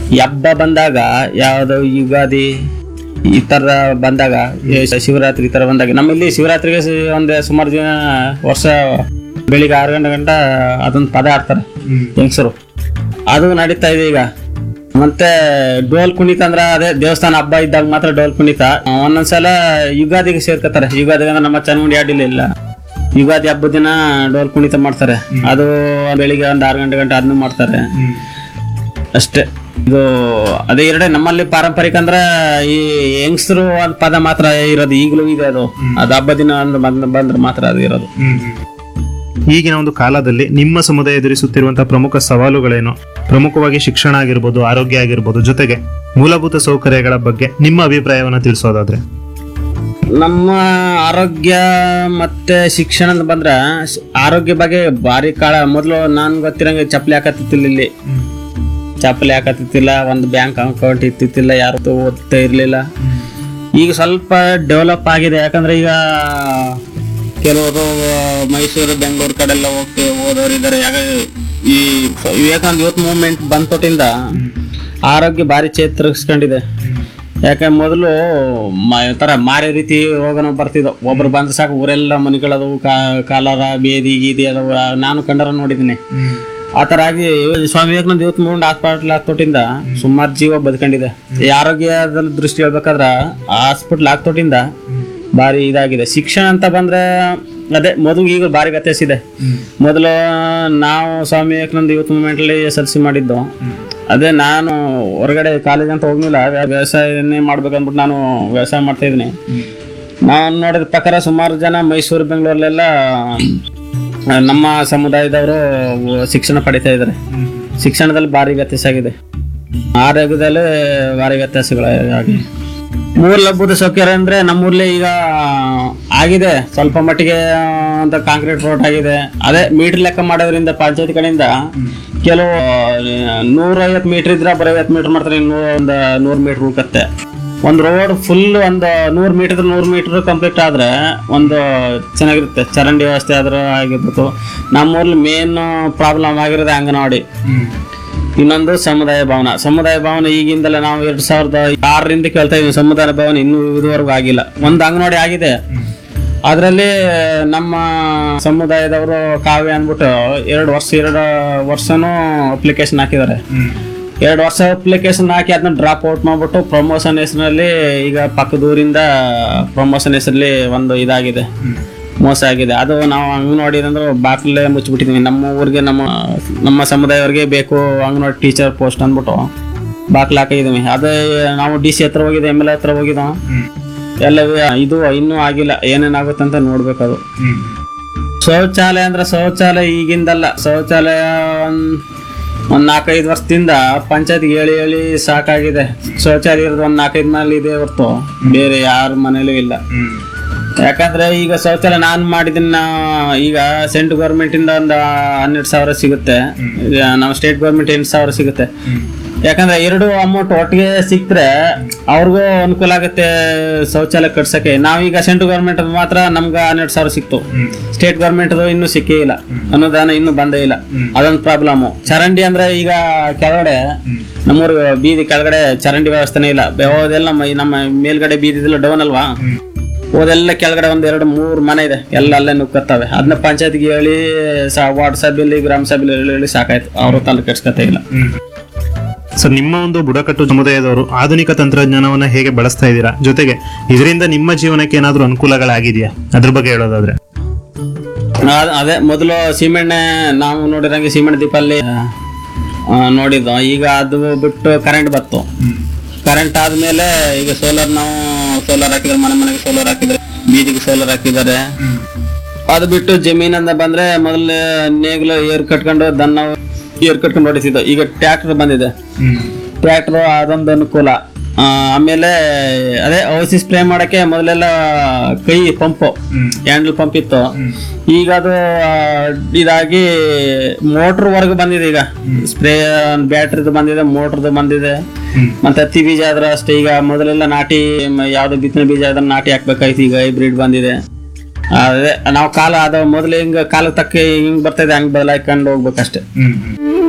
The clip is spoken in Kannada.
ಈ ಹಬ್ಬ ಬಂದಾಗ ಯಾವ್ದು ಯುಗಾದಿ ಈ ತರ ಬಂದಾಗ ಈ ಶಿವರಾತ್ರಿ ಈ ತರ ಬಂದಾಗ ನಮ್ಮಲ್ಲಿ ಶಿವರಾತ್ರಿಗೆ ಸಿ- ಒಂದು ಸುಮಾರು ಜನ ವರ್ಷ ಬೆಳಿಗ್ಗೆ ಆರು ಗಂಟೆ ಗಂಟ ಅದೊಂದು ಪದ ಆಡ್ತಾರೆ ಹೆಂಗಸರು ಅದು ನಡೀತಾ ಇದೆ ಈಗ ಮತ್ತೆ ಡೋಲ್ ಕುಣಿತ ಅಂದ್ರ ಅದೇ ದೇವಸ್ಥಾನ ಹಬ್ಬ ಇದ್ದಾಗ ಮಾತ್ರ ಡೋಲ್ ಕುಣಿತ ಒಂದೊಂದ್ಸಲ ಯುಗಾದಿಗೆ ಸೇರ್ಕೋತಾರೆ ಯುಗಾದಿಗೆ ಅಂದ್ರೆ ನಮ್ಮ ಚನ್ಮುಂಡಿ ಆಡಿಲ್ಲ ಇಲ್ಲ ಯುಗಾದಿ ಹಬ್ಬದ ದಿನ ಡೋಲ್ ಕುಣಿತ ಮಾಡ್ತಾರೆ ಅದು ಬೆಳಿಗ್ಗೆ ಒಂದು ಆರು ಗಂಟೆ ಗಂಟೆ ಅದನ್ನು ಮಾಡ್ತಾರೆ ಅಷ್ಟೇ ಇದು ಅದೇ ಎರಡೇ ನಮ್ಮಲ್ಲಿ ಪಾರಂಪರಿಕ ಅಂದ್ರೆ ಈ ಯಂಗ್ಸ್ರು ಒಂದ್ ಪದ ಮಾತ್ರ ಇರೋದು ಈಗಲೂ ಇದೆ ಅದು ಅದು ಹಬ್ಬ ದಿನ ಅಂದ್ ಬಂದ್- ಬಂದ್ರೆ ಮಾತ್ರ ಅದು ಇರೋದು ಈಗಿನ ಒಂದು ಕಾಲದಲ್ಲಿ ನಿಮ್ಮ ಸಮುದಾಯ ಎದುರಿಸುತ್ತಿರುವಂತಹ ಪ್ರಮುಖ ಸವಾಲುಗಳೇನು ಪ್ರಮುಖವಾಗಿ ಶಿಕ್ಷಣ ಆಗಿರ್ಬೋದು ಆರೋಗ್ಯ ಆಗಿರ್ಬೋದು ಜೊತೆಗೆ ಮೂಲಭೂತ ಸೌಕರ್ಯಗಳ ಬಗ್ಗೆ ನಿಮ್ಮ ಅಭಿಪ್ರಾಯವನ್ನು ತಿಳಿಸೋದಾದ್ರೆ ನಮ್ಮ ಆರೋಗ್ಯ ಮತ್ತೆ ಶಿಕ್ಷಣ ಅಂತ ಬಂದ್ರ ಶ- ಆರೋಗ್ಯ ಬಗ್ಗೆ ಭಾರಿ ಕಾಳ ಮೊದಲು ನಾನು ಗೊತ್ತಿರಂಗೆ ಚಪ್ಪಲಿ ಹಾಕತ್ತಿತ್ತಿಲ್ಲ ಇಲ್ಲಿ ಚಪ್ಪಲಿ ಹಾಕತ್ತಿತ್ತಿಲ್ಲ ಒಂದು ಬ್ಯಾಂಕ್ ಅಕೌಂಟ್ ಇತ್ತಿತ್ತಿಲ್ಲ ಯಾರು ಓದ್ತಾ ಇರ್ಲಿಲ್ಲ ಈಗ ಸ್ವಲ್ಪ ಡೆವಲಪ್ ಆಗಿದೆ ಯಾಕಂದ್ರೆ ಈಗ ಕೆಲವರು ಮೈಸೂರು ಬೆಂಗಳೂರು ಕಡೆ ಎಲ್ಲ ಹೋಗಿ ಓದೋರು ಇದ್ದಾರೆ ಯಾಕ ಈ ವಿವೇಕಾನಂದ ಯೂತ್ ಮೂವ್ಮೆಂಟ್ ಬಂದ ತೊಟ್ಟಿಂದ ಆರೋಗ್ಯ ಭಾರಿ ಚೇತರಿಸ್ಕೊಂಡಿದೆ ಯಾಕೆ ಮೊದಲು ತರ ಮಾರಿ ರೀತಿ ರೋಗನ ಬರ್ತಿದ್ವು ಒಬ್ರು ಬಂದ್ರೆ ಸಾಕು ಊರೆಲ್ಲ ಮನೆಗಳದು ಕಾಲರ ಬೇದಿ ಗೀದಿ ಅದು ನಾನು ಕಂಡರ ನೋಡಿದ್ದೀನಿ ಆ ತರ ಆಗಿ Swami Vivekananda youth movement hospital ಹಾಕ್ತೊಟ್ಟಿಂದ ಸುಮಾರು ಜೀವ ಬದುಕೊಂಡಿದೆ ಈ ಆರೋಗ್ಯದ ದೃಷ್ಟಿ ಹೇಳ್ಬೇಕಾದ್ರ ಹಾಸ್ಪಿಟ್ಲ್ ಹಾಕ್ತೊಟ್ಟಿಂದ ಭಾರಿ ಇದಾಗಿದೆ ಶಿಕ್ಷಣ ಅಂತ ಬಂದ್ರೆ ಅದೇ ಮೊದಲು ಈಗ ಭಾರಿ ವ್ಯತ್ಯಾಸ ಇದೆ ಮೊದಲು ನಾವು ಸ್ವಾಮಿ ವಿವೇಕಾನಂದ ಯೂತ್ ಮೂವ್ಮೆಂಟ್ ಅಲ್ಲಿ ಎಸ್ ಎಲ್ ಸಿ ಮಾಡಿದ್ದು ಅದೇ ನಾನು ಹೊರಗಡೆ ಕಾಲೇಜ್ ಅಂತ ಹೋಗ್ಲಿಲ್ಲ ವ್ಯ- ವ್ಯವಸಾಯನೇ ಮಾಡ್ಬೇಕಂದ್ಬಿಟ್ಟು ನಾನು ವ್ಯವಸಾಯ ಮಾಡ್ತಾ ಇದ್ದೀನಿ ನಾನು ನೋಡಿದ ಪ್ರಕಾರ ಸುಮಾರು ಜನ ಮೈಸೂರು ಬೆಂಗಳೂರಲ್ಲೆಲ್ಲ ಆ, ನಮ್ಮ ಸಮುದಾಯದವರು ಶಿಕ್ಷಣ ಪಡಿತಾ ಇದ್ದಾರೆ ಶಿಕ್ಷಣದಲ್ಲಿ ಭಾರಿ ವ್ಯತ್ಯಾಸ ಆಗಿದೆ ಆರೋಗ್ಯದಲ್ಲಿ ಭಾರಿ ವ್ಯತ್ಯಾಸಗಳಾಗಿ ಮೂಲಭೂತ ಸೌಕರ್ಯ ಅಂದ್ರೆ ನಮ್ಮೂರ್ಲಿ ಈಗ ಆಗಿದೆ ಸ್ವಲ್ಪ ಮಟ್ಟಿಗೆ ಅಂತ ಕಾಂಕ್ರೀಟ್ ರೋಡ್ ಆಗಿದೆ ಅದೇ ಮೀಟರ್ ಲೆಕ್ಕ ಮಾಡೋದ್ರಿಂದ ಪಂಚಾಯತ್ ಕಡೆಯಿಂದ ಕೆಲವು ನೂರೈವತ್ತು ಮೀಟರ್ ಇದ್ರೆ ಬರೀ ಐವತ್ತು ಮೀಟರ್ ಮಾಡ್ತಾರೆ ಇನ್ನು ಒಂದು ನೂರು ಮೀಟರ್ ಉಳ್ಕತ್ತೆ ಒಂದು ರೋಡ್ ಫುಲ್ ಒಂದು ನೂರು ಮೀಟರ್ ನೂರು ಮೀಟರ್ ಕಂಪ್ಲೀಟ್ ಆದ್ರೆ ಒಂದು ಚೆನ್ನಾಗಿರುತ್ತೆ ಚರಂಡಿ ವ್ಯವಸ್ಥೆ ಆದ್ರೆ ಆಗಿರ್ಬೋದು ನಮ್ಮೂರ್ಲಿ ಮೇನ್ ಪ್ರಾಬ್ಲಮ್ ಆಗಿರೋದು ಅಂಗನವಾಡಿ ಇನ್ನೊಂದು ಸಮುದಾಯ ಭವನ ಸಮುದಾಯ ಭವನ ಈಗಿಂದಲೇ ನಾವು ಎರಡ್ ಸಾವಿರದ ಆರರಿಂದ ಕೇಳ್ತಾ ಇದೀವಿ ಸಮುದಾಯ ಭವನ ಇನ್ನೂ ಇದುವರೆಗೂ ಆಗಿಲ್ಲ ಒಂದು ಅಂಗನವಾಡಿ ಆಗಿದೆ ಅದರಲ್ಲಿ ನಮ್ಮ ಸಮುದಾಯದವರು ಕಾವ್ಯ ಅಂದ್ಬಿಟ್ಟು ಎರಡು ವರ್ಷ ಎರಡು ವರ್ಷನೂ ಅಪ್ಲಿಕೇಶನ್ ಹಾಕಿದ್ದಾರೆ ಎರಡು ವರ್ಷ ಅಪ್ಲಿಕೇಶನ್ ಹಾಕಿ ಅದನ್ನ ಡ್ರಾಪ್ ಔಟ್ ಮಾಡ್ಬಿಟ್ಟು ಪ್ರಮೋಷನ್ ಹೆಸರಿನಲ್ಲಿ ಈಗ ಪಕ್ಕದೂರಿಂದ ಪ್ರಮೋಷನ್ ಹೆಸರಲ್ಲಿ ಒಂದು ಇದಾಗಿದೆ ಮೋಸ ಆಗಿದೆ ಅದು ನಾವು ಅಂಗನವಾಡಿ ಅಂದ್ರೆ ಬಾಕ್ಲೇ ಮುಚ್ಚಿಬಿಟ್ಟಿದೀವಿ ನಮ್ಮ ಊರಿಗೆ ನಮ್ಮ ನಮ್ಮ ಸಮುದಾಯವ್ರಿಗೆ ಬೇಕು ಅಂಗನವಾಡಿ ಟೀಚರ್ ಪೋಸ್ಟ್ ಅಂದ್ಬಿಟ್ಟು ಬಾಕ್ಲ ಹಾಕಿದೀವಿ ಅದೇ ನಾವು ಡಿ ಸಿ ಹತ್ರ ಹೋಗಿದ್ದೆ ಎಮ್ ಎಲ್ ಎ ಹತ್ರ ಹೋಗಿದ್ದೋ ಎಲ್ಲ ಇದು ಇನ್ನೂ ಆಗಿಲ್ಲ ಏನೇನಾಗುತ್ತೆ ಅಂತ ನೋಡ್ಬೇಕದು ಶೌಚಾಲಯ ಅಂದ್ರೆ ಶೌಚಾಲಯ ಈಗಿಂದಲ್ಲ ಶೌಚಾಲಯ ಒಂದ್ ಒಂದ್ ನಾಲ್ಕೈದು ವರ್ಷದಿಂದ ಪಂಚಾಯತ್ಗೆ ಹೇಳಿ ಹೇಳಿ ಸಾಕಾಗಿದೆ ಶೌಚಾಲಯ ಇರೋದು ಒಂದ್ ನಾಲ್ಕೈದು ಮನೇಲಿ ಇದೆ ಹೊರ್ತು ಬೇರೆ ಯಾರ ಮನೇಲೂ ಇಲ್ಲ ಯಾಕಂದ್ರೆ ಈಗ ಶೌಚಾಲಯ ನಾನು ಮಾಡಿದ್ದನ್ನ ಈಗ ಸೆಂಟ್ರಲ್ ಗೌರ್ಮೆಂಟ್ ಇಂದ ಒಂದು ಹನ್ನೆರಡು ಸಾವಿರ ಸಿಗುತ್ತೆ ಈಗ ನಮ್ಮ ಸ್ಟೇಟ್ ಗೌರ್ಮೆಂಟ್ ಎಂಟು ಸಾವಿರ ಸಿಗುತ್ತೆ ಯಾಕಂದ್ರೆ ಎರಡು ಅಮೌಂಟ್ ಒಟ್ಟಿಗೆ ಸಿಕ್ತ್ರೆ ಅವ್ರಿಗೂ ಅನುಕೂಲ ಆಗುತ್ತೆ ಶೌಚಾಲಯ ಕಟ್ಸಕ್ಕೆ ನಾವೀಗ ಸೆಂಟ್ರಲ್ ಗೌರ್ಮೆಂಟ್ ಮಾತ್ರ ನಮ್ಗೆ ಹನ್ನೆರಡು ಸಾವಿರ ಸಿಕ್ತು ಸ್ಟೇಟ್ ಗೌರ್ಮೆಂಟ್ ಇನ್ನೂ ಸಿಕ್ಕೇ ಇಲ್ಲ ಅನುದಾನ ಇನ್ನೂ ಬಂದೇ ಇಲ್ಲ ಅದೊಂದು ಪ್ರಾಬ್ಲಮ್ ಚರಂಡಿ ಅಂದ್ರೆ ಈಗ ಕೆಳಗಡೆ ನಮ್ಮೂರು ಬೀದಿ ಕೆಳಗಡೆ ಚರಂಡಿ ವ್ಯವಸ್ಥೆನೇ ಇಲ್ಲ ಹೋದೆಲ್ಲ ನಮ್ಮ ನಮ್ಮ ಮೇಲ್ಗಡೆ ಬೀದಿದೆಲ್ಲ ಡೌನ್ ಅಲ್ವಾ ಹೋದೆಲ್ಲ ಕೆಳಗಡೆ ಒಂದ್ ಎರಡು ಮೂರ್ ಮನೆ ಇದೆ ಎಲ್ಲ ಅಲ್ಲೇ ನುಕ್ಕತ್ತವೆ ಅದನ್ನ ಪಂಚಾಯತ್ಗೆ ಹೇಳಿ ವಾರ್ಡ್ ಸಭೆಯಲ್ಲಿ ಗ್ರಾಮ ಸಭೆಯಲ್ಲಿ ಹೇಳಿ ಹೇಳಿ ಸಾಕಾಯ್ತು ಅವರು ತಲೆ ಕೆಡ್ಸ್ಕೊತಾ ಇಲ್ಲ ಸರ್ ನಿಮ್ಮ ಒಂದು ಬುಡಕಟ್ಟು ಸಮುದಾಯದವರು ಆಧುನಿಕ ತಂತ್ರಜ್ಞಾನವನ್ನ ಹೇಗೆ ಬಳಸ್ತಾ ಇದ್ದೀರಾ ಜೊತೆಗೆ ಇದರಿಂದ ನಿಮ್ಮ ಜೀವನಕ್ಕೆ ಏನಾದರೂ ಅನುಕೂಲಗಳಾಗಿದೆಯಾ ಅದ್ರ ಬಗ್ಗೆ ಹೇಳೋದಾದ್ರೆ ಅದ್- ಅದೇ ಮೊದಲು ಸೀಮೆಣ್ಣೆ ನಾವು ನೋಡಿರಂಗೆ ಸೀಮೆಣ್ಣೆ ದೀಪಲ್ಲಿ ಆ, ನೋಡಿದ್ದು ಈಗ ಅದು ಬಿಟ್ಟು ಕರೆಂಟ್ ಬತ್ತು ಕರೆಂಟ್ ಆದ್ಮೇಲೆ ಈಗ ಸೋಲಾರ್ ನಾವು ಸೋಲಾರ್ ಹಾಕಿದ್ರೆ ಮನೆ ಮನೆಗೆ ಸೋಲಾರ್ ಹಾಕಿದ್ರೆ ಬೀದಿಗೆ ಸೋಲಾರ್ ಹಾಕಿದ್ದಾರೆ ಅದು ಬಿಟ್ಟು ಜಮೀನಿಂದ ಬಂದ್ರೆ ಮೊದಲು ನೇಗಿಲು ಏರ್ ಕಟ್ಕೊಂಡು ದನ್ನ ಏರ್ ಕಟ್ಕೊಂಡು ಹೊಡಿತಿದ್ದು ಈಗ ಟ್ರ್ಯಾಕ್ಟರ್ ಬಂದಿದೆ ಟ್ರ್ಯಾಕ್ಟರ್ ಅದೊಂದು ಅನುಕೂಲ ಆ, ಆಮೇಲೆ ಅದೇ ಔಷಧಿ ಸ್ಪ್ರೇ ಮಾಡಕ್ಕೆ ಮೊದಲೆಲ್ಲ ಕೈ ಪಂಪು ಹ್ಯಾಂಡಲ್ ಪಂಪ್ ಇತ್ತು ಈಗ ಅದು ಆ, ಇದಾಗಿ ಮೋಟ್ರ್ ವರ್ಗ ಬಂದಿದೆ ಈಗ ಸ್ಪ್ರೇ ಬ್ಯಾಟ್ರಿದು ಬಂದಿದೆ ಮೋಟ್ರದ್ದು ಬಂದಿದೆ ಮತ್ತೆ ಹತ್ತಿ ಬೀಜ ಆದ್ರೆ ಅಷ್ಟೇ ಈಗ ಮೊದಲೆಲ್ಲ ನಾಟಿ ಮ- ಯಾವ್ದು ಬಿತ್ತನೆ ಬೀಜ ಅದನ್ನ ನಾಟಿ ಹಾಕ್ಬೇಕಾಯ್ತು ಈಗ ಹೈಬ್ರಿಡ್ ಬಂದಿದೆ ಅದೇ ನಾವು ಕಾಲ ಅದು ಮೊದಲು ಹಿಂಗ ಕಾಲ ತಕ್ಕ ಹಿಂಗ್ ಬರ್ತದೆ ಹಂಗ್ ಬದಲಾಯ್ಕೊಂಡು ಹೋಗ್ಬೇಕಷ್ಟೇ